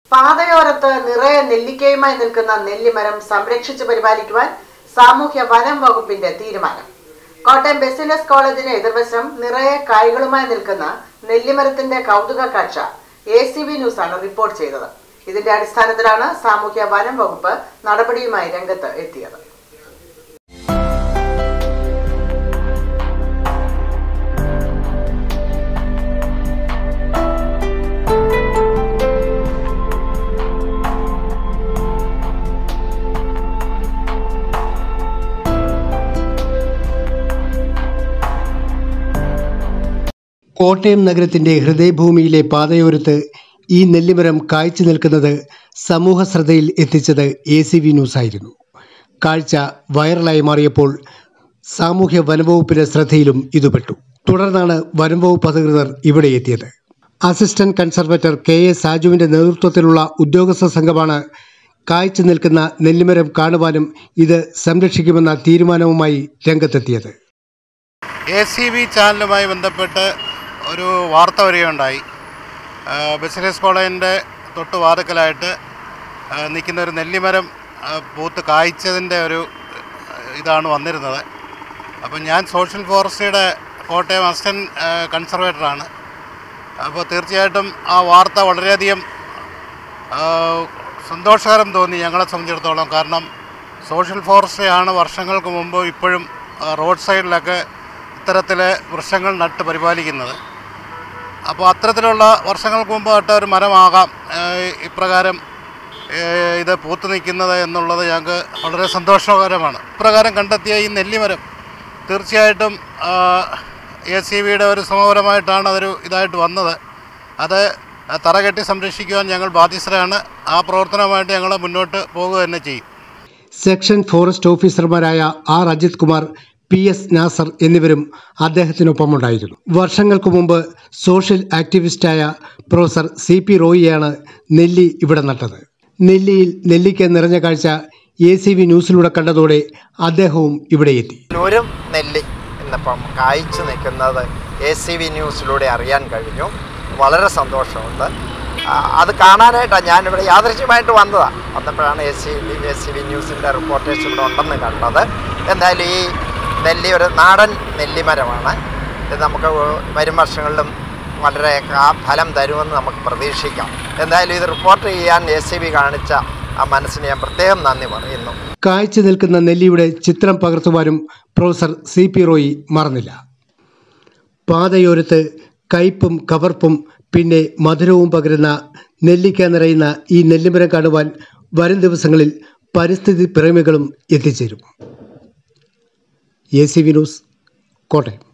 പാതയോരത്ത് നിറയെ നെല്ലിക്കയുമായി നിൽക്കുന്ന നെല്ലിമരം സംരക്ഷിച്ചു പരിപാലിക്കുവാൻ സാമൂഹ്യ വനം വകുപ്പിന്റെ തീരുമാനം കോട്ടയം ബെസിലസ് കോളേജിന് എതിർവശം നിറയെ കായ്കളുമായി നിൽക്കുന്ന നെല്ലിമരത്തിന്റെ കൗതുക കാഴ്ച എ സി ബി ന്യൂസാണ് റിപ്പോർട്ട് ചെയ്തത് ഇതിന്റെ അടിസ്ഥാനത്തിലാണ് സാമൂഹ്യ വനം വകുപ്പ് നടപടിയുമായി രംഗത്ത് എത്തിയത് കോട്ടയം നഗരത്തിന്റെ ഹൃദയഭൂമിയിലെ പാതയോരത്ത് ഈ നെല്ലിമരം കായ്ച്ചു നിൽക്കുന്നത് സമൂഹ ശ്രദ്ധയിൽ എത്തിച്ചത് എ സി വി ന്യൂസായിരുന്നു കാഴ്ച വൈറലായി മാറിയപ്പോൾ സാമൂഹ്യ വനംവകുപ്പിന്റെ ശ്രദ്ധയിലും ഇതുപെട്ടു തുടർന്നാണ് വനംവകുപ്പ് അധികൃതർ ഇവിടെ എത്തിയത് അസിസ്റ്റന്റ് കൺസർവേറ്റർ കെ എ സാജുവിന്റെ നേതൃത്വത്തിലുള്ള ഉദ്യോഗസ്ഥ സംഘമാണ് കായ്ച്ചു നിൽക്കുന്ന നെല്ലിമരം കാണുവാനും ഇത് സംരക്ഷിക്കുമെന്ന തീരുമാനവുമായി രംഗത്തെത്തിയത് എ സി ബി ചാനലുമായി ബന്ധപ്പെട്ട് ഒരു വാർത്ത വരികയുണ്ടായി ആ, ബിസിനസ് കോളേജിൻ്റെ തൊട്ട് വാതുക്കലായിട്ട് ആ, നിൽക്കുന്ന ഒരു നെല്ലിമരം ആ, പൂത്ത് കായ്ച്ചതിൻ്റെ ഒരു ആ, ഇതാണ് വന്നിരുന്നത് അപ്പം ഞാൻ സോഷ്യൽ ഫോറസ്റ്റിയുടെ കോട്ടയം അസിസ്റ്റൻറ്റ് കൺസർവേറ്ററാണ് അപ്പോൾ തീർച്ചയായിട്ടും ആ വാർത്ത വളരെയധികം ആ, സന്തോഷകരം തോന്നി ഞങ്ങളെ സംബന്ധിച്ചിടത്തോളം കാരണം സോഷ്യൽ ഫോറസ്റ്റിയാണ് വർഷങ്ങൾക്ക് മുമ്പ് ഇപ്പോഴും ആ, റോഡ് സൈഡിലൊക്കെ ഇത്തരത്തിൽ വൃക്ഷങ്ങൾ നട്ട് പരിപാലിക്കുന്നത് അപ്പോൾ അത്തരത്തിലുള്ള വർഷങ്ങൾക്ക് മുമ്പ് നട്ട ഒരു മരമാകാം ആ, ഇപ്രകാരം ഏ, ഇത് പൂത്തു നിൽക്കുന്നത് എന്നുള്ളത് ഞങ്ങൾക്ക് വളരെ സന്തോഷകരമാണ് ഇപ്രകാരം കണ്ടെത്തിയ ഈ നെല്ലിമരം തീർച്ചയായിട്ടും എ സി ബിയുടെ ഒരു സമപരമായിട്ടാണ് അതൊരു ഇതായിട്ട് വന്നത് അത് തറകെട്ടി സംരക്ഷിക്കുവാൻ ഞങ്ങൾ ബാധ്യസ്ഥരാണ് ആ പ്രവർത്തനവുമായിട്ട് ഞങ്ങൾ മുന്നോട്ട് പോകുക തന്നെ ചെയ്യും സെക്ഷൻ ഫോറസ്റ്റ് ഓഫീസർമാരായ R Ajith Kumar P S Nasar എന്നിവരും അദ്ദേഹത്തിനൊപ്പമുണ്ടായിരുന്നു വർഷങ്ങൾക്ക് മുമ്പ് സോഷ്യൽ ആക്ടിവിസ്റ്റായ പ്രൊഫസർ സി പി റോയിയാണ് നെല്ലി ഇവിടെ നട്ടത് നെല്ലിയിൽ നെല്ലിക്ക നിറഞ്ഞ കാഴ്ച എ സി വി ന്യൂസിലൂടെ കണ്ടതോടെ അദ്ദേഹവും ഇവിടെ എത്തി ഒരു നെല്ലി ഇന്നിപ്പം കായ്ച്ചു നിൽക്കുന്നത് എ സി വി ന്യൂസിലൂടെ അറിയാൻ കഴിഞ്ഞു വളരെ സന്തോഷമുണ്ട് ആ, അത് കാണാനായിട്ടാണ് ഞാനിവിടെ യാദൃശ്യമായിട്ട് വന്നതാണ് വന്നപ്പോഴാണ് A C A C V ന്യൂസിൻ്റെ റിപ്പോർട്ടേഴ്സ് ഇവിടെ ഉണ്ടെന്ന് കണ്ടത് എന്തായാലും ഈ നെല്ലി ഒരു നാടൻ നെല്ലിമരമാണ് ഇത് നമുക്ക് വരും വർഷങ്ങളിലും വളരെ കാ- ഫലം തരുമെന്ന് നമുക്ക് പ്രതീക്ഷിക്കാം എന്തായാലും ഇത് റിപ്പോർട്ട് ചെയ്യാൻ എ സി ബി കാണിച്ച ആ മനസ്സിന് ഞാൻ പ്രത്യേകം നന്ദി പറയുന്നു കായ്ച്ചു നിൽക്കുന്ന നെല്ലിയുടെ ചിത്രം പകർത്തുവാനും പ്രൊഫസർ സി പി റോയി മറന്നില്ല പാതയോരത്ത് കയ്പും കവർപ്പും പിന്നെ മധുരവും പകരുന്ന നെല്ലിക്ക നിറയുന്ന ഈ നെല്ലിമരം കാണുവാൻ വരും ദിവസങ്ങളിൽ പരിസ്ഥിതി പ്രേമികളും എത്തിച്ചേരും A C V news Kottayam